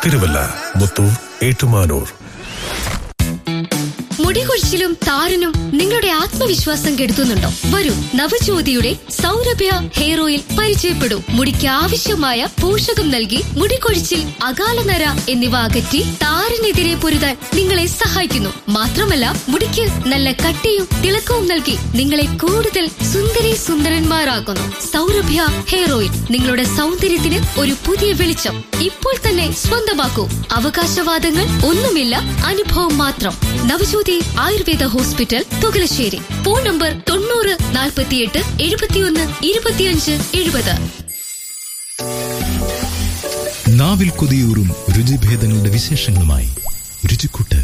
തിരുവല്ല മുത്തൂർ ഏറ്റുമാനൂർ മുടികൊഴിച്ചിലും താരനും നിങ്ങളുടെ ആത്മവിശ്വാസം കെടുത്തുന്നുണ്ടോ വരൂ നവജ്യോതിയുടെ സൗരഭ്യ ഹെയർ ഓയിൽ പരിചയപ്പെടൂ മുടിക്ക് ആവശ്യമായ പോഷകം നൽകി മുടികൊഴിച്ചിൽ അകാലനര എന്നിവ അകറ്റി താരനെതിരെ പൊരുതാൻ നിങ്ങളെ സഹായിക്കുന്നു മാത്രമല്ല മുടിക്ക് നല്ല കട്ടിയും തിളക്കവും നൽകി നിങ്ങളെ കൂടുതൽ സുന്ദരി സുന്ദരന്മാരാക്കുന്നു സൗരഭ്യ ഹെയർ ഓയിൽ നിങ്ങളുടെ സൗന്ദര്യത്തിന് ഒരു പുതിയ വെളിച്ചം ഇപ്പോൾ തന്നെ സ്വന്തമാക്കൂ അവകാശവാദങ്ങൾ ഒന്നുമില്ല അനുഭവം മാത്രം Navajyothi Ayurveda hospital Thukalassery phone number തൊണ്ണൂറ് നാൽപ്പത്തിയെട്ട് എഴുപത്തിയൊന്ന് ഇരുപത്തിയഞ്ച് എഴുപത് നാവിൽ കൊതിയൂറും രുചിഭേദങ്ങളുടെ വിശേഷങ്ങളുമായി രുചിക്കൂട്ട്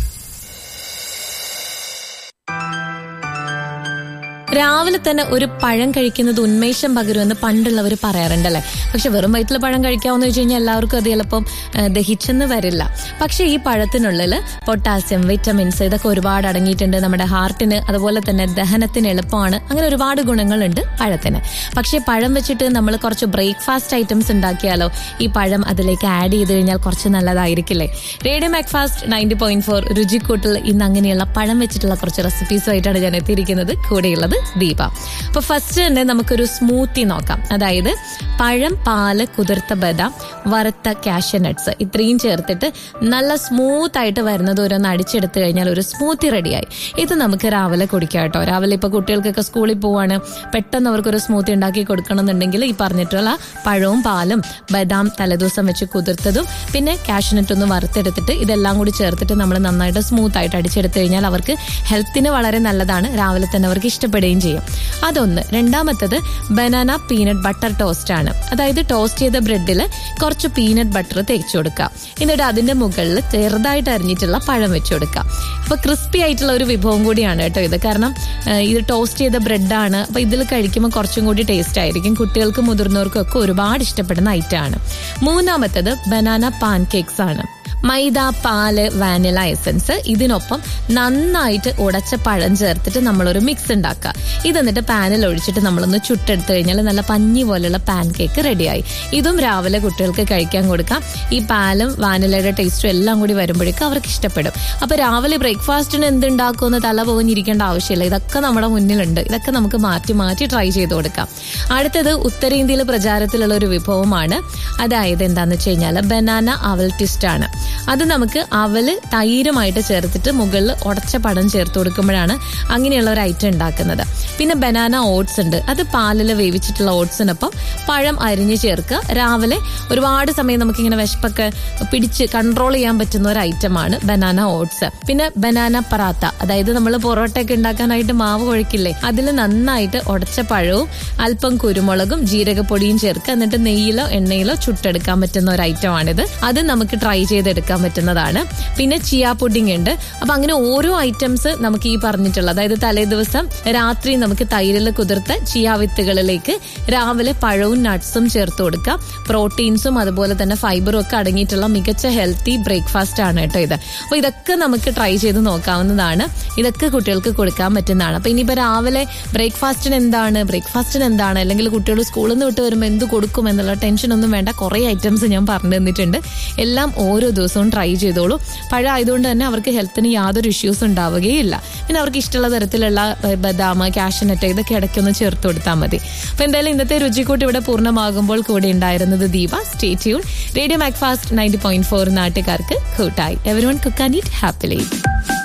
രാവിലെ തന്നെ ഒരു പഴം കഴിക്കുന്നത് ഉന്മേഷം പകരുമെന്ന് പണ്ടുള്ളവർ പറയാറുണ്ടല്ലേ പക്ഷെ വെറും വയറ്റിൽ പഴം കഴിക്കാമെന്ന് വെച്ച് കഴിഞ്ഞാൽ എല്ലാവർക്കും അത് ചിലപ്പം ആ, ദഹിച്ചെന്ന് വരില്ല പക്ഷെ ഈ പഴത്തിനുള്ളിൽ പൊട്ടാസ്യം വിറ്റമിൻസ് ഇതൊക്കെ ഒരുപാട് അടങ്ങിയിട്ടുണ്ട് നമ്മുടെ ഹാർട്ടിന് അതുപോലെ തന്നെ ദഹനത്തിന് എളുപ്പമാണ് അങ്ങനെ ഒരുപാട് ഗുണങ്ങളുണ്ട് പഴത്തിന് പക്ഷെ പഴം വെച്ചിട്ട് നമ്മൾ കുറച്ച് ബ്രേക്ക്ഫാസ്റ്റ് ഐറ്റംസ് ഉണ്ടാക്കിയാലോ ഈ പഴം അതിലേക്ക് ആഡ് ചെയ്ത് കഴിഞ്ഞാൽ കുറച്ച് നല്ലതായിരിക്കില്ലേ radio Macfast ninety point four രുചിക്കൂട്ടിൽ ഇന്ന് അങ്ങനെയുള്ള പഴം വെച്ചിട്ടുള്ള കുറച്ച് റെസിപ്പീസുമായിട്ടാണ് ഞാൻ എത്തിയിരിക്കുന്നത് കൂടെയുള്ളത് ദീപ അപ്പൊ ഫസ്റ്റ് തന്നെ നമുക്കൊരു സ്മൂത്തി നോക്കാം അതായത് പഴം പാല് കുതിർത്ത ബദാം വറുത്ത കാഷ്യ നട്ട്സ് ഇത്രയും ചേർത്തിട്ട് നല്ല സ്മൂത്ത് ആയിട്ട് വരുന്നത് ഓരോന്ന് അടിച്ചെടുത്ത് കഴിഞ്ഞാൽ ഒരു സ്മൂത്തി റെഡിയായി ഇത് നമുക്ക് രാവിലെ കുടിക്കാം കേട്ടോ രാവിലെ ഇപ്പൊ കുട്ടികൾക്കൊക്കെ സ്കൂളിൽ പോവാണ് പെട്ടെന്ന് അവർക്കൊരു സ്മൂത്തി ഉണ്ടാക്കി കൊടുക്കണം എന്നുണ്ടെങ്കിൽ ഈ പറഞ്ഞിട്ടുള്ള പഴവും പാലും ബദാം തലേദിവസം വെച്ച് കുതിർത്തതും പിന്നെ കാഷ്നട്ട് ഒന്ന് വറുത്തെടുത്തിട്ട് ഇതെല്ലാം കൂടി ചേർത്തിട്ട് നമ്മൾ നന്നായിട്ട് സ്മൂത്ത് ആയിട്ട് അടിച്ചെടുത്ത് കഴിഞ്ഞാൽ അവർക്ക് ഹെൽത്തിന് വളരെ നല്ലതാണ് രാവിലെ തന്നെ അവർക്ക് ഇഷ്ടപ്പെടുകയും ചെയ്യും അതൊന്ന് രണ്ടാമത്തത് ബനാന പീനട്ട് ബട്ടർ ടോസ്റ്റ് ആണ് അതായത് ടോസ്റ്റ് ചെയ്ത ബ്രെഡിൽ കുറച്ച് പീനട്ട് ബട്ടർ തേച്ച് കൊടുക്കുക എന്നിട്ട് അതിന്റെ മുകളിൽ ചെറുതായിട്ട് അരിഞ്ഞിട്ടുള്ള പഴം വെച്ച് കൊടുക്കുക അപ്പൊ ക്രിസ്പി ആയിട്ടുള്ള ഒരു വിഭവം കൂടിയാണ് കേട്ടോ ഇത് കാരണം ആ, ഇത് ടോസ്റ്റ് ചെയ്ത ബ്രെഡാണ് അപ്പൊ ഇതിൽ കഴിക്കുമ്പോൾ കുറച്ചും കൂടി ടേസ്റ്റ് ആയിരിക്കും കുട്ടികൾക്കും മുതിർന്നവർക്കും ഒക്കെ ഒരുപാട് ഇഷ്ടപ്പെടുന്ന ഐറ്റം ആണ് മൂന്നാമത്തത് ബനാന പാൻ കേക്ക്സ് ആണ് മൈദ പാല് വാനില എസൻസ് ഇതിനൊപ്പം നന്നായിട്ട് ഉടച്ച പഴം ചേർത്തിട്ട് നമ്മളൊരു മിക്സ് ഉണ്ടാക്കുക ഇത് എന്നിട്ട് പാനിൽ ഒഴിച്ചിട്ട് നമ്മളൊന്ന് ചുട്ടെടുത്ത് കഴിഞ്ഞാൽ നല്ല പഞ്ഞി പോലെയുള്ള പാൻ കേക്ക് റെഡിയായി ഇതും രാവിലെ കുട്ടികൾക്ക് കഴിക്കാൻ കൊടുക്കാം ഈ പാലും വാനിലയുടെ ടേസ്റ്റും എല്ലാം കൂടി വരുമ്പോഴേക്കും അവർക്ക് ഇഷ്ടപ്പെടും അപ്പൊ രാവിലെ ബ്രേക്ക്ഫാസ്റ്റിന് എന്തുണ്ടാക്കുമെന്ന് തല പോഞ്ഞിരിക്കേണ്ട ആവശ്യമില്ല ഇതൊക്കെ നമ്മുടെ മുന്നിലുണ്ട് ഇതൊക്കെ നമുക്ക് മാറ്റി മാറ്റി ട്രൈ ചെയ്ത് കൊടുക്കാം അടുത്തത് ഉത്തരേന്ത്യയിൽ പ്രചാരത്തിലുള്ള ഒരു വിഭവമാണ് അതായത് എന്താന്ന് വെച്ച് കഴിഞ്ഞാൽ ബനാന അവൽ ട്വിസ്റ്റ് ആണ് അത് നമുക്ക് അവല് തൈരുമായിട്ട് ചേർത്തിട്ട് മുകളിൽ ഉടച്ച പഴം ചേർത്ത് കൊടുക്കുമ്പോഴാണ് അങ്ങനെയുള്ള ഒരു ഐറ്റം ഉണ്ടാക്കുന്നത് പിന്നെ ബനാന ഓട്സ് ഉണ്ട് അത് പാലിൽ വേവിച്ചിട്ടുള്ള ഓട്സിനൊപ്പം പഴം അരിഞ്ഞ് ചേർക്കുക രാവിലെ ഒരുപാട് സമയം നമുക്കിങ്ങനെ വിശപ്പൊക്കെ പിടിച്ച് കൺട്രോൾ ചെയ്യാൻ പറ്റുന്ന ഒരു ഐറ്റമാണ് ബനാന ഓട്സ് പിന്നെ ബനാന പറാത്ത അതായത് നമ്മൾ പൊറോട്ടയൊക്കെ ഉണ്ടാക്കാനായിട്ട് മാവ് കുഴക്കില്ലേ അതിൽ നന്നായിട്ട് ഉടച്ച പഴവും അല്പം കുരുമുളകും ജീരകപ്പൊടിയും ചേർക്കുക എന്നിട്ട് നെയ്യിലോ എണ്ണയിലോ ചുട്ടെടുക്കാൻ പറ്റുന്ന ഒരു ഐറ്റം ആണിത് അത് നമുക്ക് ട്രൈ ചെയ്തെടുക്കാൻ പറ്റുന്നതാണ് പിന്നെ ചിയ പുഡിംഗ് ഉണ്ട് അപ്പൊ അങ്ങനെ ഓരോ ഐറ്റംസ് നമുക്ക് ഈ പറഞ്ഞിട്ടുള്ള അതായത് തലേ ദിവസം രാത്രി നമുക്ക് തൈരിൽ കുതിർത്ത ചിയ വിത്തുകളിലേക്ക് രാവിലെ പഴവും നട്ട്സും ചേർത്ത് കൊടുക്കാം പ്രോട്ടീൻസും അതുപോലെ തന്നെ ഫൈബറും ഒക്കെ അടങ്ങിയിട്ടുള്ള മികച്ച ഹെൽത്തി ബ്രേക്ക്ഫാസ്റ്റ് ആണ് കേട്ടോ ഇത് അപ്പൊ ഇതൊക്കെ നമുക്ക് ട്രൈ ചെയ്ത് നോക്കാവുന്നതാണ് ഇതൊക്കെ കുട്ടികൾക്ക് കൊടുക്കാൻ പറ്റുന്നതാണ് അപ്പൊ ഇനിയിപ്പോ രാവിലെ ബ്രേക്ക്ഫാസ്റ്റിന് എന്താണ് ബ്രേക്ക്ഫാസ്റ്റിന് എന്താണ് അല്ലെങ്കിൽ കുട്ടികൾ സ്കൂളിൽ നിന്ന് വിട്ട് വരുമ്പോൾ എന്ത് കൊടുക്കും എന്നുള്ള ടെൻഷൻ ഒന്നും വേണ്ട കുറെ ഐറ്റംസ് ഞാൻ പറഞ്ഞു തന്നിട്ടുണ്ട് എല്ലാം ഓരോ ദിവസവും ട്രൈ ചെയ്തോളൂ പഴം ആയതുകൊണ്ട് തന്നെ അവർക്ക് ഹെൽത്തിന് യാതൊരു ഇഷ്യൂസ് ഉണ്ടാവുകയില്ല പിന്നെ അവർക്ക് ഇഷ്ടമുള്ള തരത്തിലുള്ള ഏഹ്, ബദാം കാഷ്യനട്ട് ഇതൊക്കെ ഇടയ്ക്കൊന്ന് ചേർത്ത് കൊടുത്താൽ മതി അപ്പൊ എന്തായാലും ഇന്നത്തെ രുചിക്കൂട്ട് ഇവിടെ പൂർണ്ണമാകുമ്പോൾ കൂടെ ഉണ്ടായിരുന്നത് Deepa stay tune radio Macfast ninety point four നാട്ടുകാർക്ക് കൂട്ടായി everyone cook and eat happily